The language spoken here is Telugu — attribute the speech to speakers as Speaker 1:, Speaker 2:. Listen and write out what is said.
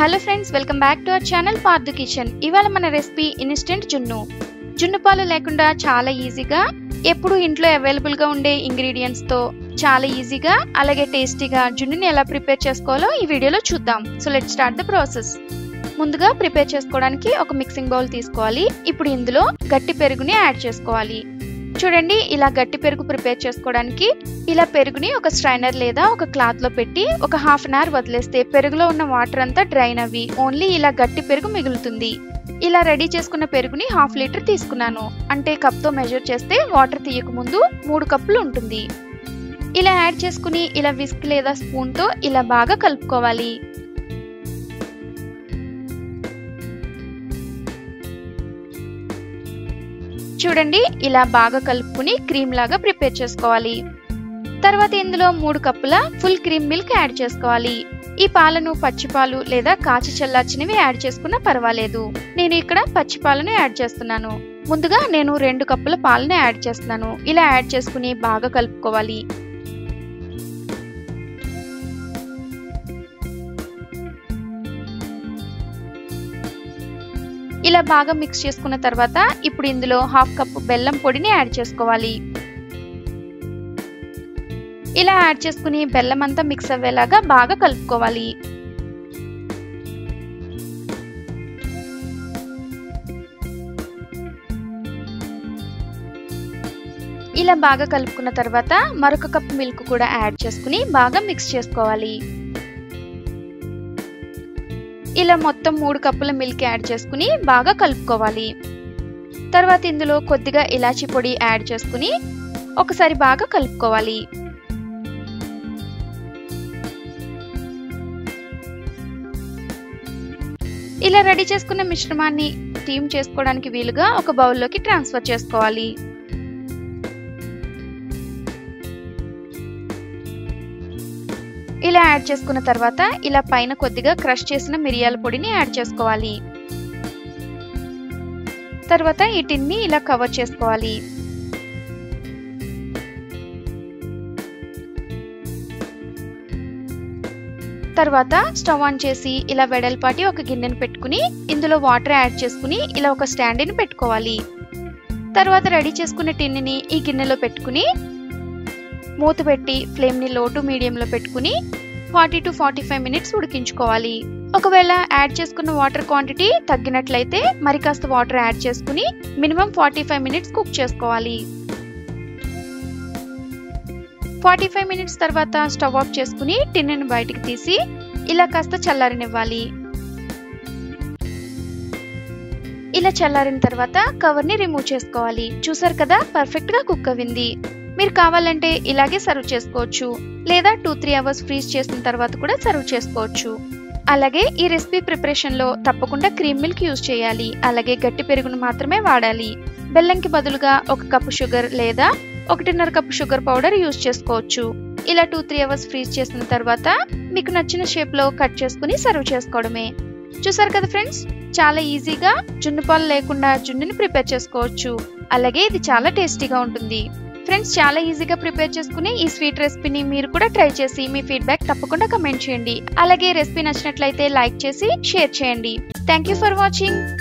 Speaker 1: hello friends welcome back to our channel Pardhu kitchen ఇవాళ మన రెసిపీ ఇన్స్టెంట్ జున్ను జున్ను పాలు లేకుండా చాలా ఈజీగా ఎప్పుడు ఇంట్లో అవైలబుల్గా ఉండే ఇంగ్రీడియంట్స్తో చాలా ఈజీగా అలాగే టేస్టీగా జున్నుని ఎలా ప్రిపేర్ చేసుకోవాలో ఈ వీడియోలో చూద్దాం so let start the process ముందుగా ప్రిపేర్ చేసుకోవడానికి ఒక మిక్సింగ్ బౌల్ తీసుకోవాలి ఇప్పుడు ఇందులో గట్టి పెరుగుని యాడ్ చేసుకోవాలి చూడండి ఇలా గట్టి పెరుగు ప్రిపేర్ చేసుకోవడానికి ఇలా పెరుగుని ఒక స్ట్రైనర్ లేదా ఒక క్లాత్ లో పెట్టి ఒక హాఫ్ అన్ అవర్ వదిలేస్తే పెరుగులో ఉన్న వాటర్ అంతా డ్రైన్ అవి ఓన్లీ ఇలా గట్టి పెరుగు మిగులుతుంది ఇలా రెడీ చేసుకున్న పెరుగుని హాఫ్ లీటర్ తీసుకున్నాను అంటే కప్తో మెజర్ చేస్తే వాటర్ తీయక ముందు మూడు కప్పులు ఉంటుంది ఇలా యాడ్ చేసుకుని ఇలా విస్క్ లేదా స్పూన్తో ఇలా బాగా కలుపుకోవాలి చూడండి ఇలా బాగా కలుపుకుని క్రీమ్ లాగా ప్రిపేర్ చేసుకోవాలి తర్వాత ఇందులో మూడు కప్పుల ఫుల్ క్రీమ్ మిల్క్ యాడ్ చేసుకోవాలి ఈ పాలను పచ్చిపాలు లేదా కాచి చల్లార్చినవి యాడ్ చేసుకున్నా పర్వాలేదు నేను ఇక్కడ పచ్చి పాలను యాడ్ చేస్తున్నాను ముందుగా నేను రెండు కప్పుల పాలను యాడ్ చేస్తున్నాను ఇలా యాడ్ చేసుకుని బాగా కలుపుకోవాలి ఇలా బాగా మిక్స్ చేసుకున్న తర్వాత ఇప్పుడు ఇందులో హాఫ్ కప్ బెల్లం పొడిని యాడ్ చేసుకోవాలి ఇలా యాడ్ చేసుకుని బెల్లం అంతా మిక్స్ అవ్వేలాగా బాగా కలుపుకోవాలి ఇలా బాగా కలుపుకున్న తర్వాత మరొక కప్ మిల్క్ కూడా యాడ్ చేసుకుని బాగా మిక్స్ చేసుకోవాలి ఇలా మొత్తం మూడు కప్పుల మిల్క్ యాడ్ చేసుకుని బాగా కలుపుకోవాలి తర్వాత ఇందులో కొద్దిగా ఇలాచీ పొడి యాడ్ చేసుకుని ఒకసారి బాగా కలుపుకోవాలి ఇలా రెడీ చేసుకున్న మిశ్రమాన్ని స్టీమ్ చేసుకోవడానికి వీలుగా ఒక బౌల్లోకి ట్రాన్స్ఫర్ చేసుకోవాలి ఇలా యాడ్ చేసుకున్న తర్వాత ఇలా పైన కొద్దిగా క్రష్ చేసిన మిరియాల పొడిని యాడ్ చేసుకోవాలి తర్వాత ఈ టిన్ని ఇలా కవర్ చేసుకోవాలి తర్వాత స్టవ్ ఆన్ చేసి ఇలా వెడల్పాటి ఒక గిన్నెను పెట్టుకుని ఇందులో వాటర్ యాడ్ చేసుకుని ఇలా ఒక స్టాండ్ని పెట్టుకోవాలి తర్వాత రెడీ చేసుకున్న టిన్నిని ఈ గిన్నెలో పెట్టుకుని మూత పెట్టి ఫ్లేమ్ని లో టు మీడియంలో పెట్టుకుని forty to forty five minutes ఉడికించుకోవాలి ఒకవేళ యాడ్ చేసుకున్న వాటర్ క్వాంటిటీ తగ్గినట్లయితే మరి కాస్త వాటర్ యాడ్ చేసుకుని minimum forty five minutes cook చేసుకోవాలి ఫార్టీ ఫైవ్ మినిట్స్ తర్వాత స్టవ్ ఆఫ్ చేసుకుని టిన్నెను బయటికి తీసి ఇలా కాస్త చల్లారనివ్వాలి ఇలా చల్లారిన తర్వాత కవర్ని రిమూవ్ చేసుకోవాలి చూసారు కదా పర్ఫెక్ట్ గా కుక్ అవింది మీరు కావాలంటే ఇలాగే సర్వ్ చేసుకోవచ్చు లేదా టూ త్రీ అవర్స్ ఫ్రీజ్ చేసిన తర్వాత కూడా సర్వ్ చేసుకోవచ్చు అలాగే ఈ రెసిపీ ప్రిపరేషన్ లో తప్పకుండా క్రీమ్ మిల్క్ యూజ్ చేయాలి అలాగే గట్టి పెరుగును మాత్రమే వాడాలి బెల్లంకి బదులుగా ఒక కప్పు షుగర్ లేదా ఒకటిన్నర కప్పు షుగర్ పౌడర్ యూజ్ చేసుకోవచ్చు ఇలా టూ త్రీ అవర్స్ ఫ్రీజ్ చేసిన తర్వాత మీకు నచ్చిన షేప్ లో కట్ చేసుకుని సర్వ్ చేసుకోవడమే చూసారు కదా ఫ్రెండ్స్ చాలా ఈజీగా జున్ను పాలు లేకుండా జున్నుని ప్రిపేర్ చేసుకోవచ్చు అలాగే ఇది చాలా టేస్టీగా ఉంటుంది ఫ్రెండ్స్ చాలా ఈజీగా ప్రిపేర్ చేసుకుని ఈ స్వీట్ రెసిపీని మీరు కూడా ట్రై చేసి మీ ఫీడ్బ్యాక్ తప్పకుండా కమెంట్ చేయండి అలాగే రెసిపీ నచ్చినట్లయితే లైక్ చేసి షేర్ చేయండి థ్యాంక్ యూ ఫర్ వాచింగ్